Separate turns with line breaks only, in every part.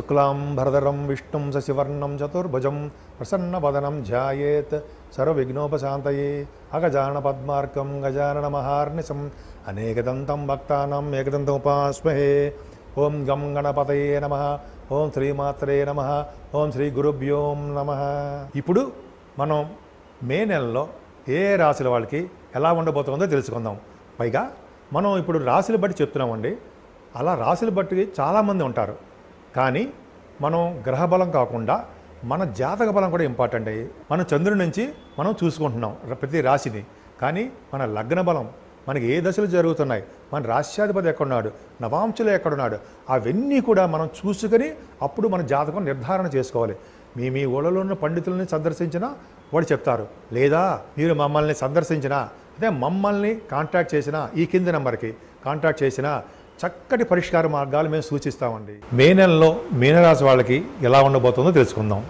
శుక్లాంబరధరం విష్ణుం శశివర్ణం చతుర్భుజం ప్రసన్నవదనం ధ్యాయేత్ సర్వవిఘ్నోపశాంతయే అగజాన పద్మార్కం గజానన మహార్నిశం అనేకదంతం భక్తానం ఏకదంతముపాస్మహే ఓం గం గణపతయే నమ ఓం శ్రీమాత్రే నమ ఓం శ్రీ గురుభ్యోం నమ ఇప్పుడు మనం మే నెలలో ఏ ఏ రాశుల వాళ్ళకి ఎలా ఉండబోతుందో తెలుసుకుందాం పైగా మనం ఇప్పుడు రాశులు బట్టి చెప్తున్నామండి అలా రాశులు బట్టి చాలామంది ఉంటారు కానీ మనం గ్రహ బలం కాకుండా మన జాతక బలం కూడా ఇంపార్టెంట్ అయ్యి మన చంద్రుడి నుంచి మనం చూసుకుంటున్నాం ర- ప్రతి రాశిని కానీ మన లగ్న బలం మనకి ఏ దశలు జరుగుతున్నాయి మన రాష్ట్రాధిపతి ఎక్కడున్నాడు నవాంశులు ఎక్కడున్నాడు అవన్నీ కూడా మనం చూసుకొని అప్పుడు మన జాతకం నిర్ధారణ చేసుకోవాలి మీ మీ ఊళ్ళలో ఉన్న పండితుల్ని సందర్శించినా వాడు చెప్తారు లేదా మీరు మమ్మల్ని సందర్శించినా అదే మమ్మల్ని కాంటాక్ట్ చేసినా ఈ కింది నెంబర్కి కాంటాక్ట్ చేసినా చక్కటి పరిష్కార మార్గాలు మేము సూచిస్తామండి మే నెలలో మీనరాశి వాళ్ళకి ఎలా ఉండబోతుందో తెలుసుకుందాం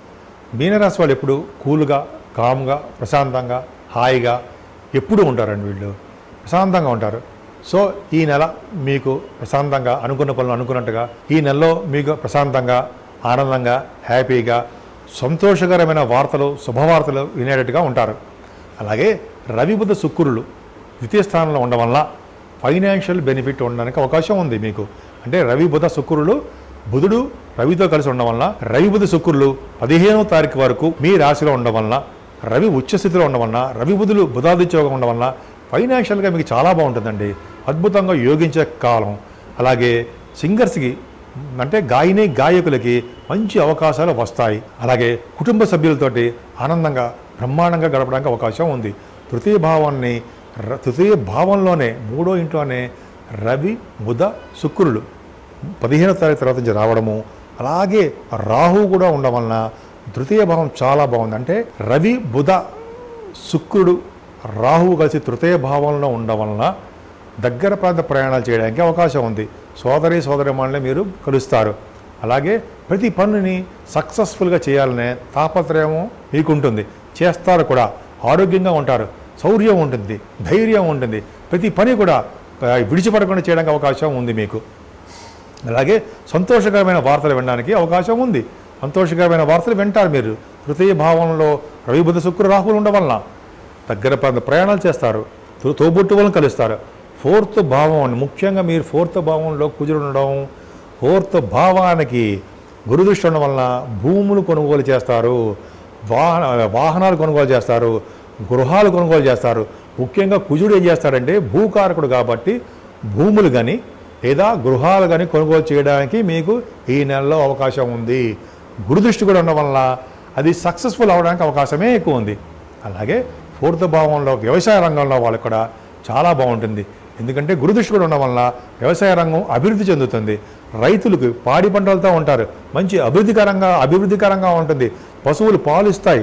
మీనరాశి వాళ్ళు ఎప్పుడు కూల్గా కామ్గా ప్రశాంతంగా హాయిగా ఎప్పుడూ ఉంటారండి వీళ్ళు ప్రశాంతంగా ఉంటారు సో ఈ నెల మీకు ప్రశాంతంగా అనుకున్న పనులు అనుకున్నట్టుగా ఈ నెలలో మీకు ప్రశాంతంగా ఆనందంగా హ్యాపీగా సంతోషకరమైన వార్తలు శుభవార్తలు వినేటట్టుగా ఉంటారు అలాగే రవి బుధ శుక్రులు ద్వితీయ స్థానంలో ఉండడం వల్ల ఫైనాన్షియల్ బెనిఫిట్ ఉండడానికి అవకాశం ఉంది మీకు అంటే రవి బుధ శుక్రులు బుధుడు రవితో కలిసి ఉండడం వల్ల రవి బుధ శుక్రులు పదిహేనవ తారీఖు వరకు మీ రాశిలో ఉండడం వల్ల రవి ఉచ్చస్థితిలో ఉండడం వల్ల రవి బుధులు బుధాదిత్యోగం ఉండడం వల్ల ఫైనాన్షియల్గా మీకు చాలా బాగుంటుందండి అద్భుతంగా యోగించే కాలం అలాగే సింగర్స్కి అంటే గాయని గాయకులకి మంచి అవకాశాలు వస్తాయి అలాగే కుటుంబ సభ్యులతోటి ఆనందంగా బ్రహ్మాండంగా గడపడానికి అవకాశం ఉంది తృతీయ భావాన్ని ర- తృతీయ భావంలోనే మూడో ఇంట్లోనే రవి బుధ శుక్రులు పదిహేనో తారీఖు తర్వాత నుంచి రావడము అలాగే రాహు కూడా ఉండడం వలన తృతీయ భావం చాలా బాగుంది అంటే రవి బుధ శుక్రుడు రాహువు కలిసి తృతీయ భావంలో ఉండడం వలన దగ్గర ప్రాంత ప్రయాణాలు చేయడానికి అవకాశం ఉంది సోదరి సోదరిమాలని మీరు కలుస్తారు అలాగే ప్రతి పనిని సక్సెస్ఫుల్గా చేయాలనే తాపత్రయము మీకుంటుంది చేస్తారు కూడా ఆరోగ్యంగా ఉంటారు శౌర్యం ఉంటుంది ధైర్యం ఉంటుంది ప్రతి పని కూడా ఆ, విడిచిపడకుండా చేయడానికి అవకాశం ఉంది మీకు అలాగే సంతోషకరమైన వార్తలు వినడానికి అవకాశం ఉంది సంతోషకరమైన వార్తలు వింటారు మీరు తృతీయ భావంలో రవి బుధ శుక్ర రాహులు ఉండడం వలన దగ్గర ప్రాంత ప్రయాణాలు చేస్తారు తో- తోబుట్టువులను కలుస్తారు ఫోర్త్ భావం అండి ముఖ్యంగా మీరు ఫోర్త్ భావంలో కుజుడు ఉండడం ఫోర్త్ భావానికి గురుదృష్టి ఉండడం వలన భూములు కొనుగోలు చేస్తారు వాహన వాహనాలు కొనుగోలు చేస్తారు గృహాలు కొనుగోలు చేస్తారు ముఖ్యంగా కుజుడు ఏం చేస్తాడంటే భూకారకుడు కాబట్టి భూములు కానీ లేదా గృహాలు కానీ కొనుగోలు చేయడానికి మీకు ఈ నెలలో అవకాశం ఉంది గురుదృష్టి కూడా ఉండడం వల్ల అది సక్సెస్ఫుల్ అవడానికి అవకాశమే ఎక్కువ ఉంది అలాగే ఫోర్త్ భావంలో వ్యవసాయ రంగంలో వాళ్ళకి కూడా చాలా బాగుంటుంది ఎందుకంటే గురుదృష్టి కూడా ఉండడం వల్ల వ్యవసాయ రంగం అభివృద్ధి చెందుతుంది రైతులకు పాడి పంటలతో ఉంటారు మంచి అభివృద్ధికరంగా అభివృద్ధికరంగా ఉంటుంది పశువులు పాలు ఇస్తాయి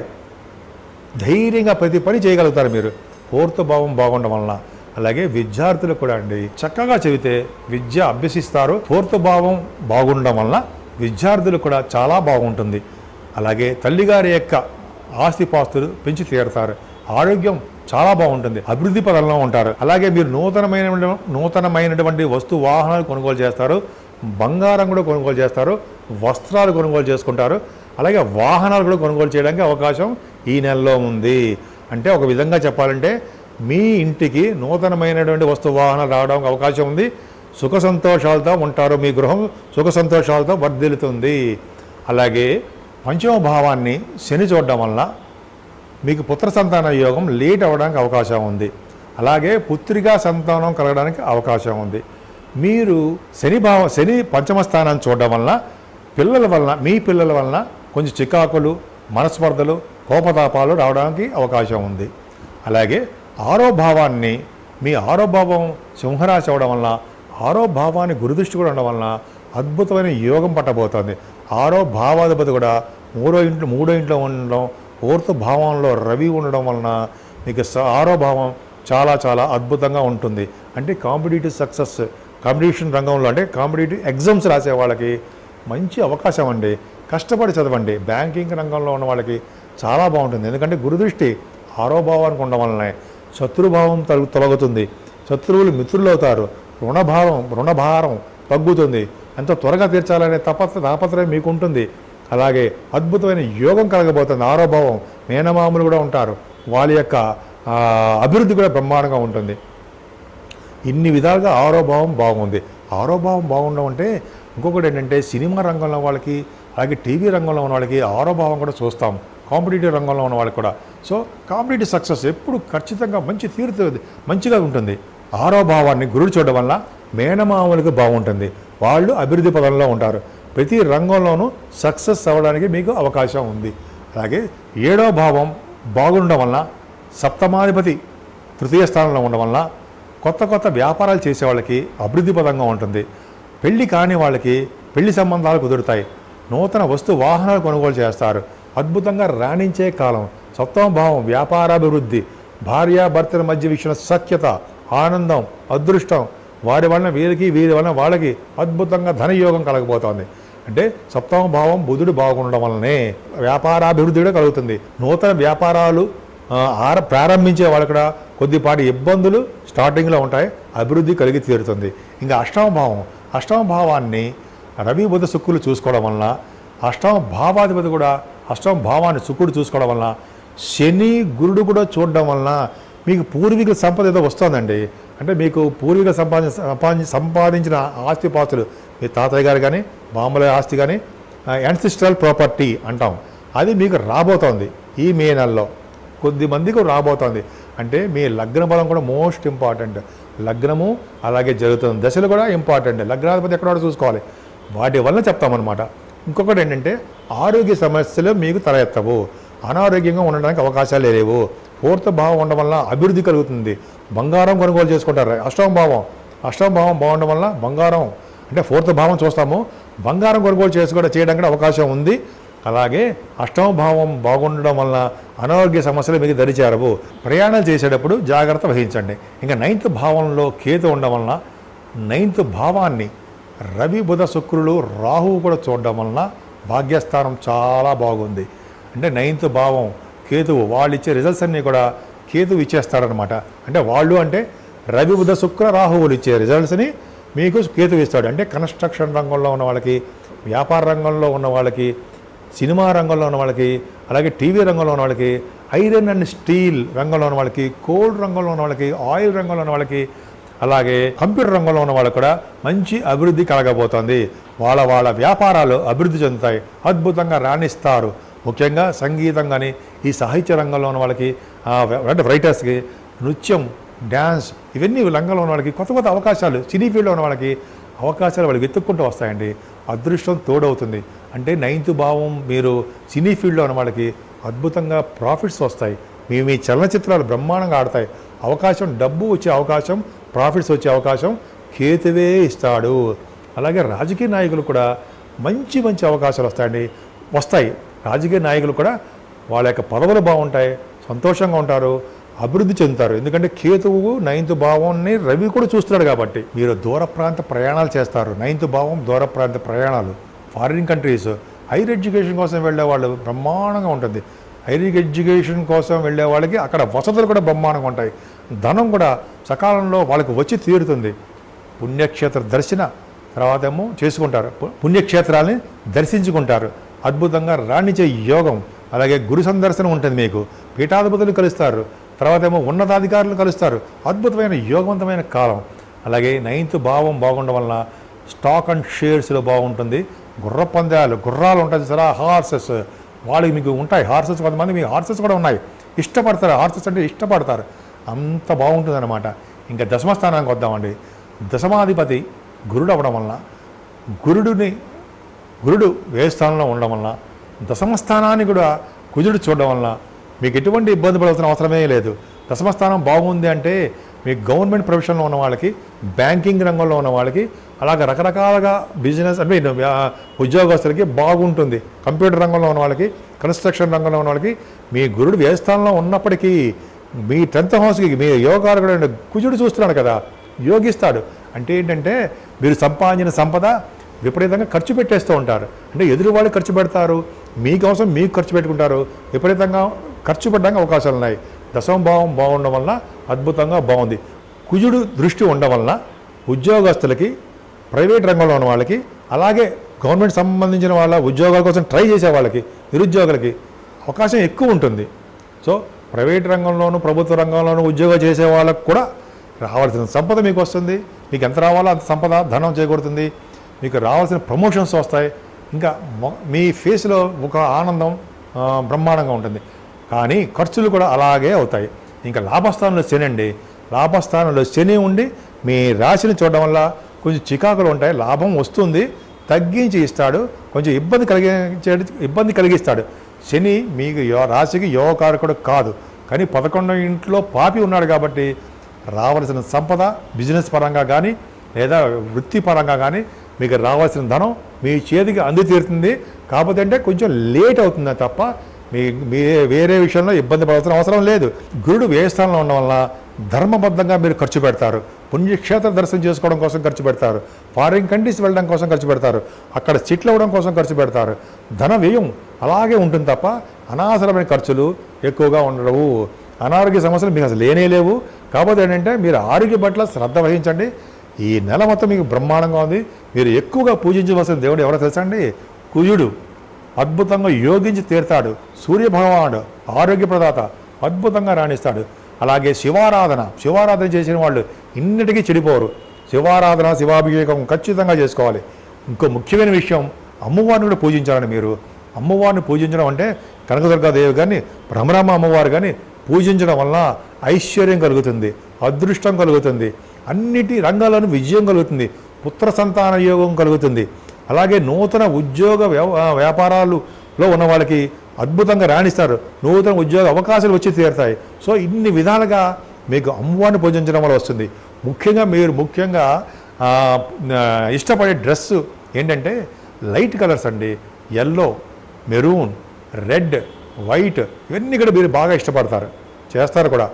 ధైర్యంగా ప్రతి పని చేయగలుగుతారు మీరు ఫోర్త్ భావం బాగుండడం వలన అలాగే విద్యార్థులు కూడా అండి చక్కగా చదివితే విద్య అభ్యసిస్తారు ఫోర్త్ భావం బాగుండడం వలన విద్యార్థులు కూడా చాలా బాగుంటుంది అలాగే తల్లిగారి యొక్క ఆస్తిపాస్తులు పెంచి తీరుతారు ఆరోగ్యం చాలా బాగుంటుంది అభివృద్ధి పదంలో ఉంటారు అలాగే మీరు నూతనమైన నూతనమైనటువంటి వస్తు వాహనాలు కొనుగోలు చేస్తారు బంగారం కూడా కొనుగోలు చేస్తారు వస్త్రాలు కొనుగోలు చేసుకుంటారు అలాగే వాహనాలు కూడా కొనుగోలు చేయడానికి అవకాశం ఈ నెలలో ఉంది అంటే ఒక విధంగా చెప్పాలంటే మీ ఇంటికి నూతనమైనటువంటి వస్తు వాహనాలు రావడానికి అవకాశం ఉంది సుఖ సంతోషాలతో ఉంటారు మీ గృహం సుఖ సంతోషాలతో వర్ధిల్లుతుంది అలాగే పంచమ భావాన్ని శని చూడడం వల్ల మీకు పుత్ర సంతాన యోగం లేట్ అవ్వడానికి అవకాశం ఉంది అలాగే పుత్రికా సంతానం కలగడానికి అవకాశం ఉంది మీరు శని భావ శని పంచమ స్థానాన్ని చూడడం వలన పిల్లల వలన మీ పిల్లల వలన కొంచెం చికాకులు మనస్పర్ధలు కోపతాపాలు రావడానికి అవకాశం ఉంది అలాగే ఆరో భావాన్ని మీ ఆరో భావం సింహరాశి అవడం వలన ఆరో భావాన్ని గురుదృష్టి కూడా ఉండడం వలన అద్భుతమైన యోగం పట్టబోతోంది ఆరో భావాధిపతి కూడా మూడో ఇంట్లో మూడో ఇంట్లో ఉండడం ఫోర్త్ భావంలో రవి ఉండడం వలన మీకు స- ఆరో భావం చాలా చాలా అద్భుతంగా ఉంటుంది అంటే కాంపిటేటివ్ సక్సెస్ కాంపిటీషన్ రంగంలో అంటే కాంపిటేటివ్ ఎగ్జామ్స్ రాసే వాళ్ళకి మంచి అవకాశం అండి కష్టపడి చదవండి బ్యాంకింగ్ రంగంలో ఉన్న వాళ్ళకి చాలా బాగుంటుంది ఎందుకంటే గురుదృష్టి ఆరో భావానికి ఉండడం వలనే శత్రుభావం తొల- తొలగుతుంది శత్రువులు మిత్రులు అవుతారు రుణభావం రుణభారం తగ్గుతుంది ఎంతో త్వరగా తీర్చాలనే తపత్ర తాపత్రయం మీకు ఉంటుంది అలాగే అద్భుతమైన యోగం కలగబోతుంది ఆరోభావం మేనమాములు కూడా ఉంటారు వాళ్ళ యొక్క ఆ, అభివృద్ధి కూడా బ్రహ్మాండంగా ఉంటుంది ఇన్ని విధాలుగా ఆరోభావం బాగుంది ఆరోభావం బాగుండడం అంటే ఇంకొకటి ఏంటంటే సినిమా రంగంలో వాళ్ళకి అలాగే టీవీ రంగంలో ఉన్న వాళ్ళకి ఆరోభావం కూడా చూస్తాం కాంపిటేటివ్ రంగంలో ఉన్న వాళ్ళకి కూడా సో కాంపిటేటివ్ సక్సెస్ ఎప్పుడు ఖచ్చితంగా మంచి తీరుతుంది మంచిగా ఉంటుంది ఆరోభావాన్ని గురుడు చూడడం వల్ల మేనమామలకు బాగుంటుంది వాళ్ళు అభివృద్ధి పదంలో ఉంటారు ప్రతి రంగంలోనూ సక్సెస్ అవ్వడానికి మీకు అవకాశం ఉంది అలాగే ఏడో భావం బాగుండడం వల్ల సప్తమాధిపతి తృతీయ స్థానంలో ఉండడం వల్ల కొత్త కొత్త వ్యాపారాలు చేసే వాళ్ళకి అభివృద్ధి పదంగా ఉంటుంది పెళ్లి కాని వాళ్ళకి పెళ్లి సంబంధాలు కుదురుతాయి నూతన వస్తు వాహనాలు కొనుగోలు చేస్తారు అద్భుతంగా రాణించే కాలం సప్తమ భావం వ్యాపారాభివృద్ధి భార్యాభర్తల మధ్య విషయం సఖ్యత ఆనందం అదృష్టం వారి వలన వీరికి వీరి వలన వాళ్ళకి అద్భుతంగా ధనయోగం కలగబోతోంది అంటే సప్తమ భావం బుధుడు బాగుండడం వల్లనే వ్యాపారాభివృద్ధి కూడా కలుగుతుంది నూతన వ్యాపారాలు ఆ, ఆర ప్రారంభించే వాళ్ళు కూడా కొద్దిపాటి ఇబ్బందులు స్టార్టింగ్లో ఉంటాయి అభివృద్ధి కలిగి తీరుతుంది ఇంకా అష్టమ భావం అష్టమ భావాన్ని రవి బుధ శుక్రులు చూసుకోవడం వలన అష్టమ భావాధిపతి కూడా అష్టమ భావాన్ని శుక్రుడు చూసుకోవడం వలన శని గురుడు కూడా చూడడం వలన మీకు పూర్వీకుల సంపద ఏదో వస్తుందండి అంటే మీకు పూర్వీకులు సంపాదించ సంపాదించి సంపాదించిన ఆస్తిపాస్తులు మీ తాతయ్య గారు కానీ మామూలు ఆస్తి కానీ యాన్సిస్ట్రల్ ప్రాపర్టీ అంటాం అది మీకు రాబోతోంది ఈ మే నెలలో కొద్ది మందికి రాబోతోంది అంటే మీ లగ్న బలం కూడా మోస్ట్ ఇంపార్టెంట్ లగ్నము అలాగే జరుగుతుంది దశలు కూడా ఇంపార్టెంట్ లగ్నాధిపతి ఎక్కడో చూసుకోవాలి వాటి వల్ల చెప్తామన్నమాట ఇంకొకటి ఏంటంటే ఆరోగ్య సమస్యలు మీకు తలెత్తవు అనారోగ్యంగా ఉండడానికి అవకాశాలు లేవు ఫోర్త్ భావం ఉండడం వల్ల అభివృద్ధి కలుగుతుంది బంగారం కొనుగోలు చేసుకుంటారు అష్టమ భావం అష్టమ భావం బాగుండడం వల్ల బంగారం అంటే ఫోర్త్ భావం చూస్తాము బంగారం కొనుగోలు చేసుకోవడం చేయడానికి కూడా అవకాశం ఉంది అలాగే అష్టమ భావం బాగుండడం వల్ల అనారోగ్య సమస్యలు మీకు దరిచేరవు ప్రయాణాలు చేసేటప్పుడు జాగ్రత్త వహించండి ఇంకా నైన్త్ భావంలో కేతు ఉండడం వలన నైన్త్ భావాన్ని రవి బుధ శుక్రులు రాహువు కూడా చూడడం వలన భాగ్యస్థానం చాలా బాగుంది అంటే నైన్త్ భావం కేతువు వాళ్ళు ఇచ్చే రిజల్ట్స్ అన్నీ కూడా కేతువు ఇచ్చేస్తాడనమాట అంటే వాళ్ళు అంటే రవి బుధ శుక్ర రాహువులు ఇచ్చే రిజల్ట్స్ని మీకు కేతువు ఇస్తాడు అంటే కన్స్ట్రక్షన్ రంగంలో ఉన్న వాళ్ళకి వ్యాపార రంగంలో ఉన్న వాళ్ళకి సినిమా రంగంలో ఉన్న వాళ్ళకి అలాగే టీవీ రంగంలో ఉన్న వాళ్ళకి ఐరన్ అండ్ స్టీల్ రంగంలో ఉన్న వాళ్ళకి కోల్డ్ రంగంలో ఉన్న వాళ్ళకి ఆయిల్ రంగంలో ఉన్న వాళ్ళకి అలాగే కంప్యూటర్ రంగంలో ఉన్న వాళ్ళకు కూడా మంచి అభివృద్ధి కలగబోతోంది వాళ్ళ వాళ్ళ వ్యాపారాలు అభివృద్ధి చెందుతాయి అద్భుతంగా రాణిస్తారు ముఖ్యంగా సంగీతం కానీ ఈ సాహిత్య రంగంలో ఉన్న వాళ్ళకి ఆ, అంటే రైటర్స్కి నృత్యం డ్యాన్స్ ఇవన్నీ రంగంలో ఉన్న వాళ్ళకి కొత్త కొత్త అవకాశాలు సినీ ఫీల్డ్లో ఉన్న వాళ్ళకి అవకాశాలు వాళ్ళకి వెతుక్కుంటూ వస్తాయండి అదృష్టం తోడవుతుంది అంటే నైన్త్ భావం మీరు సినీ ఫీల్డ్లో ఉన్న వాళ్ళకి అద్భుతంగా ప్రాఫిట్స్ వస్తాయి మీ మీ చలనచిత్రాలు బ్రహ్మాండంగా ఆడతాయి అవకాశం డబ్బు వచ్చే అవకాశం ప్రాఫిట్స్ వచ్చే అవకాశం కేతువే ఇస్తాడు అలాగే రాజకీయ నాయకులు కూడా మంచి మంచి అవకాశాలు వస్తాయండి వస్తాయి రాజకీయ నాయకులు కూడా వాళ్ళ యొక్క పదవులు బాగుంటాయి సంతోషంగా ఉంటారు అభివృద్ధి చెందుతారు ఎందుకంటే కేతువు నైన్త్ భావాన్ని రవి కూడా చూస్తున్నాడు కాబట్టి మీరు దూర ప్రాంత ప్రయాణాలు చేస్తారు నైన్త్ భావం దూర ప్రాంత ప్రయాణాలు ఫారిన్ కంట్రీస్ హైయర్ ఎడ్యుకేషన్ కోసం వెళ్ళే వాళ్ళు బ్రహ్మాండంగా ఉంటుంది హైయర్ ఎడ్యుకేషన్ కోసం వెళ్ళే వాళ్ళకి అక్కడ వసతులు కూడా బ్రహ్మాండంగా ఉంటాయి ధనం కూడా సకాలంలో వాళ్ళకి వచ్చి తీరుతుంది పుణ్యక్షేత్ర దర్శన తర్వాత ఏమో చేసుకుంటారు పు- పుణ్యక్షేత్రాలని దర్శించుకుంటారు అద్భుతంగా రాణించే యోగం అలాగే గురు సందర్శనం ఉంటుంది మీకు పీఠాధిపతులు కలుస్తారు తర్వాత ఏమో ఉన్నతాధికారులు కలుస్తారు అద్భుతమైన యోగవంతమైన కాలం అలాగే నైన్త్ భావం బాగుండడం వలన స్టాక్ అండ్ షేర్స్లో బాగుంటుంది గుర్ర పందాలు గుర్రాలు ఉంటుంది సరే హార్సెస్ వాళ్ళకి మీకు ఉంటాయి హార్సెస్ కొంతమంది మీకు హార్సెస్ కూడా ఉన్నాయి ఇష్టపడతారు హార్సెస్ అంటే ఇష్టపడతారు అంత బాగుంటుంది అనమాట ఇంకా దశమ స్థానానికి వద్దామండి దశమాధిపతి గురుడు అవ్వడం వలన గురుడుని గురుడు ఏ స్థానంలో ఉండడం వలన దశమ స్థానాన్ని కూడా కుజుడు చూడడం వలన మీకు ఎటువంటి ఇబ్బంది పడాల్సిన అవసరమే లేదు దశమ స్థానం బాగుంది అంటే మీ గవర్నమెంట్ ప్రొఫెషన్లో ఉన్న వాళ్ళకి బ్యాంకింగ్ రంగంలో ఉన్న వాళ్ళకి అలాగే రకరకాలుగా బిజినెస్ అంటే వ్యా- ఉద్యోగస్తులకి బాగుంటుంది కంప్యూటర్ రంగంలో ఉన్న వాళ్ళకి కన్స్ట్రక్షన్ రంగంలో ఉన్న వాళ్ళకి మీ గురుడు ఏ స్థానంలో ఉన్నప్పటికీ మీ టెన్త్ హౌస్కి మీ యోగాలు కూడా కుజుడు చూస్తున్నాడు కదా యోగిస్తాడు అంటే ఏంటంటే మీరు సంపాదించిన సంపద విపరీతంగా ఖర్చు పెట్టేస్తూ ఉంటారు అంటే ఎదురు వాళ్ళు ఖర్చు పెడతారు మీకోసం మీకు ఖర్చు పెట్టుకుంటారు విపరీతంగా ఖర్చు పెట్టడానికి అవకాశాలు ఉన్నాయి దశమ భావం బాగుండడం వలన అద్భుతంగా బాగుంది కుజుడు దృష్టి ఉండడం వలన ఉద్యోగస్తులకి ప్రైవేట్ రంగంలో ఉన్న వాళ్ళకి అలాగే గవర్నమెంట్ సంబంధించిన వాళ్ళ ఉద్యోగాల కోసం ట్రై చేసే వాళ్ళకి నిరుద్యోగులకి అవకాశం ఎక్కువ ఉంటుంది సో ప్రైవేట్ రంగంలోనూ ప్రభుత్వ రంగంలోనూ ఉద్యోగం చేసే వాళ్ళకు కూడా రావాల్సిన సంపద మీకు వస్తుంది మీకు ఎంత రావాలో అంత సంపద ధనం చేకూరుతుంది మీకు రావాల్సిన ప్రమోషన్స్ వస్తాయి ఇంకా మొ- మీ ఫేస్లో ఒక ఆనందం ఆ, బ్రహ్మాండంగా ఉంటుంది కానీ ఖర్చులు కూడా అలాగే అవుతాయి ఇంకా లాభస్థానంలో శని అండి లాభస్థానంలో శని ఉండి మీ రాశిని చూడడం వల్ల కొంచెం చికాకులు ఉంటాయి లాభం వస్తుంది తగ్గించి ఇస్తాడు కొంచెం ఇబ్బంది కలిగించే ఇబ్బంది కలిగిస్తాడు శని మీకు యో రాశికి యోగకారకుడు కాదు కానీ పదకొండో ఇంట్లో పాపి ఉన్నాడు కాబట్టి రావాల్సిన సంపద బిజినెస్ పరంగా కానీ లేదా వృత్తిపరంగా కానీ మీకు రావాల్సిన ధనం మీ చేతికి అంది తీరుతుంది కాకపోతే అంటే కొంచెం లేట్ అవుతుంది తప్ప మీ మీ వేరే విషయంలో ఇబ్బంది పడాల్సిన అవసరం లేదు గురుడు వ్యయ స్థానంలో ఉండడం వల్ల ధర్మబద్ధంగా మీరు ఖర్చు పెడతారు పుణ్యక్షేత్ర దర్శనం చేసుకోవడం కోసం ఖర్చు పెడతారు ఫారిన్ కంట్రీస్ వెళ్ళడం కోసం ఖర్చు పెడతారు అక్కడ సెటిల్ అవ్వడం కోసం ఖర్చు పెడతారు ధన వ్యయం అలాగే ఉంటుంది తప్ప అనవసరమైన ఖర్చులు ఎక్కువగా ఉండవు అనారోగ్య సమస్యలు మీకు అసలు లేనే లేవు కాకపోతే ఏంటంటే మీరు ఆరోగ్య పట్ల శ్రద్ధ వహించండి ఈ నెల మొత్తం మీకు బ్రహ్మాండంగా ఉంది మీరు ఎక్కువగా పూజించవలసిన దేవుడు ఎవరో తెలుసా అండి కుజుడు అద్భుతంగా యోగించి తీరుతాడు సూర్య భగవానుడు ఆరోగ్య ప్రదాత అద్భుతంగా రాణిస్తాడు అలాగే శివారాధన శివారాధన చేసిన వాళ్ళు ఇన్నిటికీ చెడిపోరు శివారాధన శివాభిషేకం ఖచ్చితంగా చేసుకోవాలి ఇంకో ముఖ్యమైన విషయం అమ్మవారిని కూడా పూజించాలని మీరు అమ్మవారిని పూజించడం అంటే కనకదుర్గాదేవి కానీ భ్రమరామ అమ్మవారు కానీ పూజించడం వల్ల ఐశ్వర్యం కలుగుతుంది అదృష్టం కలుగుతుంది అన్నిటి రంగాల్లోనూ విజయం కలుగుతుంది పుత్ర సంతాన యోగం కలుగుతుంది అలాగే నూతన ఉద్యోగ వ్యవ- ఆ, వ్యాపారాలలో ఉన్న వాళ్ళకి అద్భుతంగా రాణిస్తారు నూతన ఉద్యోగ అవకాశాలు వచ్చి తీరుతాయి సో ఇన్ని విధాలుగా మీకు అమ్మవారిని పూజించడం వల్ల వస్తుంది ముఖ్యంగా మీరు ముఖ్యంగా ఆ, ఆ, ఇష్టపడే డ్రెస్సు ఏంటంటే లైట్ కలర్స్ అండి ఎల్లో మెరూన్ రెడ్ వైట్ ఇవన్నీ కూడా మీరు బాగా ఇష్టపడతారు చేస్తారు కూడా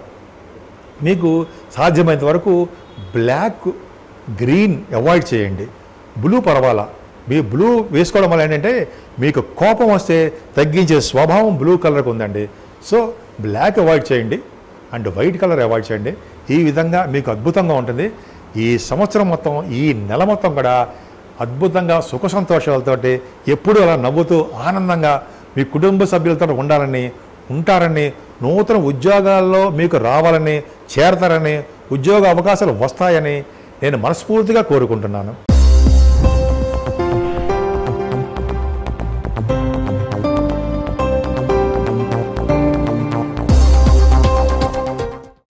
మీకు సాధ్యమైనంత వరకు బ్లాక్ గ్రీన్ అవాయిడ్ చేయండి బ్లూ పర్వాలా మీ బ్లూ వేసుకోవడం వల్ల ఏంటంటే మీకు కోపం వస్తే తగ్గించే స్వభావం బ్లూ కలర్కి ఉందండి సో బ్లాక్ అవాయిడ్ చేయండి అండ్ వైట్ కలర్ అవాయిడ్ చేయండి ఈ విధంగా మీకు అద్భుతంగా ఉంటుంది ఈ సంవత్సరం మొత్తం ఈ నెల మొత్తం కూడా అద్భుతంగా సుఖ సంతోషాలతోటి ఎప్పుడూ అలా నవ్వుతూ ఆనందంగా మీ కుటుంబ సభ్యులతో ఉండాలని ఉంటారని నూతన ఉద్యోగాల్లో మీకు రావాలని చేరతారని ఉద్యోగ అవకాశాలు వస్తాయని నేను మనస్ఫూర్తిగా కోరుకుంటున్నాను